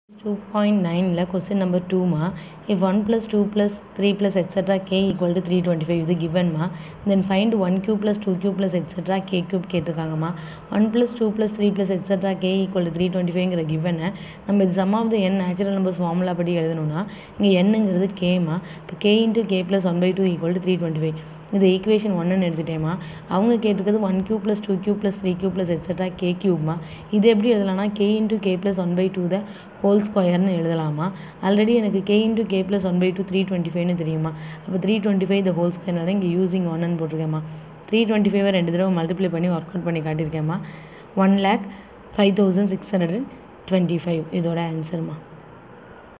two point நைனில் question number டூமா if one plus two plus three plus extra k equal to three twenty five இது கிவன்மா then find one q plus two q plus extra k cube கேட்டிருக்காங்கம்மா one plus two plus three plus extra k equal to three twenty ஃபைவ்ங்கிற கிவனை நம்ம இது sum of the n natural numbers formula படி எழுதணும்னா இங்கே என்னங்கிறது கேமா இப்போ k into k plus one by two equal to three twenty five இது ஈக்குவேஷன் ஒன்றுன்னு எடுத்துட்டேம்மா அவங்க கேட்டிருக்கிறது one q plus two q plus three q plus extra k கியூப்மா இது எப்படி எழுதலாம்னா k into k plus one by two the whole ஸ்கொயர்னு எழுதலாமா ஆல்ரெடி எனக்கு k into k plus one by two three twenty ஃபைவ்னு தெரியுமா அப்போ three twenty five the whole ஸ்கொயர்னால இங்கே யூசிங் ஒன்னு போட்டிருக்கேம்மா த்ரீ டுவெண்ட்டி ஃபைவை ரெண்டு தடவை மல்டிப்ளை பண்ணி ஒர்க் அவுட் பண்ணி காட்டியிருக்கேம்மா one lakh five thousand six hundred twenty five இதோட ஆன்சர்மா